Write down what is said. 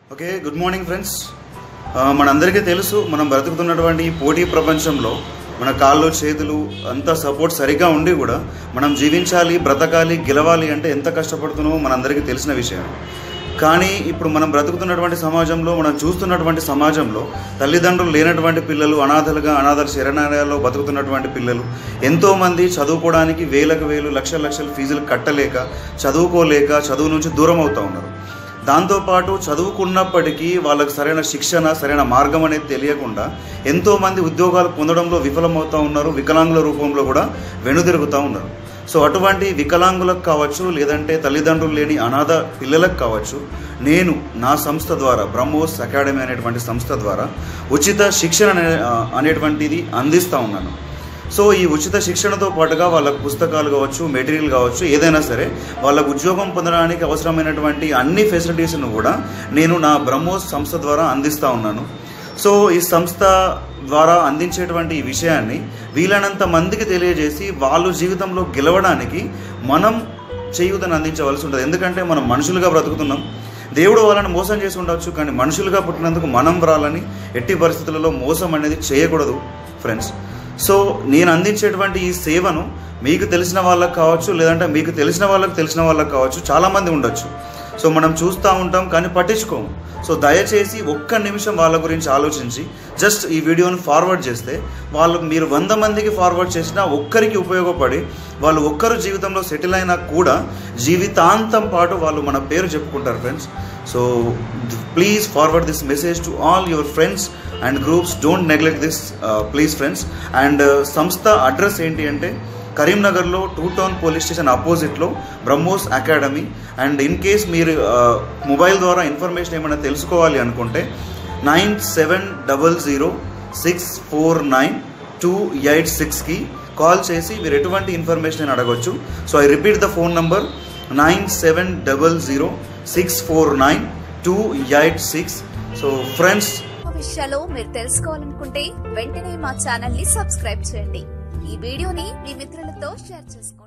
okay good morning friends ఆ, మనందరికీ తెలుసు మనం బ్రతుకుతున్నటువంటి ఈ పోటీ ప్రపంచంలో మన కాళ్ళు చేతులు అంతా సపోర్ట్ సరిగ్గా ఉండి కూడా మనం జీవించాలి బ్రతకాలి గెలవాలి అంటే ఎంత కష్టపడుతున్నామో మనందరికీ తెలిసిన విషయం కానీ ఇప్పుడు మనం బ్రతుకుతున్నటువంటి సమాజంలో మనం చూస్తున్నటువంటి సమాజంలో తల్లిదండ్రులు లేనటువంటి పిల్లలు అనాథలుగా అనాథల శరణాలయాల్లో బతుకుతున్నటువంటి పిల్లలు ఎంతోమంది చదువుకోవడానికి వేలకు వేలు లక్షల లక్షల ఫీజులు కట్టలేక చదువుకోలేక చదువు నుంచి దూరం అవుతూ ఉన్నారు దాంతోపాటు చదువుకున్నప్పటికీ వాళ్ళకి సరైన శిక్షణ సరైన మార్గం అనేది తెలియకుండా ఎంతోమంది ఉద్యోగాలు పొందడంలో విఫలమవుతూ ఉన్నారు వికలాంగుల రూపంలో కూడా వెనుదిరుగుతూ ఉన్నారు సో అటువంటి వికలాంగులకు కావచ్చు లేదంటే తల్లిదండ్రులు లేని అనాథ పిల్లలకు కావచ్చు నేను నా సంస్థ ద్వారా బ్రహ్మోస్ అకాడమీ అనేటువంటి సంస్థ ద్వారా ఉచిత శిక్షణ అనే- అనేటువంటిది అందిస్తూ ఉన్నాను సో ఈ ఉచిత శిక్షణతో పాటుగా వాళ్ళకు పుస్తకాలు కావచ్చు మెటీరియల్ కావచ్చు ఏదైనా సరే వాళ్ళకు ఉద్యోగం పొందడానికి అవసరమైనటువంటి అన్ని ఫెసిలిటీస్ను కూడా నేను నా బ్రహ్మోస్ సంస్థ ద్వారా అందిస్తూ ఉన్నాను సో ఈ సంస్థ ద్వారా అందించేటువంటి ఈ విషయాన్ని వీలైనంత మందికి తెలియజేసి వాళ్ళు జీవితంలో గెలవడానికి మనం చేయూతను అందించవలసి ఉంటుంది ఎందుకంటే మనం మనుషులుగా బ్రతుకుతున్నాం దేవుడు వాళ్ళని మోసం చేసి ఉండవచ్చు కానీ మనుషులుగా పుట్టినందుకు మనం రాలని ఎట్టి పరిస్థితులలో మోసం అనేది చేయకూడదు ఫ్రెండ్స్ సో నేను అందించేటువంటి ఈ సేవను మీకు తెలిసిన వాళ్ళకి కావచ్చు లేదంటే మీకు తెలిసిన వాళ్ళకి తెలిసిన వాళ్ళకి కావచ్చు చాలామంది ఉండొచ్చు సో మనం చూస్తూ ఉంటాం కానీ పట్టించుకోము సో దయచేసి ఒక్క నిమిషం వాళ్ళ గురించి ఆలోచించి జస్ట్ ఈ వీడియోని ఫార్వర్డ్ చేస్తే వాళ్ళు మీరు వంద మందికి ఫార్వర్డ్ చేసినా ఒక్కరికి ఉపయోగపడి వాళ్ళు ఒక్కరు జీవితంలో సెటిల్ అయినా కూడా జీవితాంతం పాటు వాళ్ళు మన పేరు చెప్పుకుంటారు friends so please forward this message to all your friends and groups don't neglect this please friends and సంస్థ అడ్రస్ ఏంటి అంటే కరీంనగర్లో టూ టౌన్ పోలీస్ స్టేషన్ అపోజిట్లో Brahmos academy and in case మీరు మొబైల్ ద్వారా ఇన్ఫర్మేషన్ ఏమైనా తెలుసుకోవాలి అనుకుంటే nine seven double zero six four nine two eight సిక్స్కి కాల్ చేసి మీరు ఎటువంటి ఇన్ఫర్మేషన్ అని అడగొచ్చు so I repeat the phone number nine seven double zero six four nine two eight six so friends విషయాలు మీరు తెలుసుకోవాలనుకుంటే వెంటనే మా ఛానల్ ని సబ్స్క్రైబ్ చేయండి ఈ వీడియోని మీ మిత్రులతో షేర్ చేసుకోండి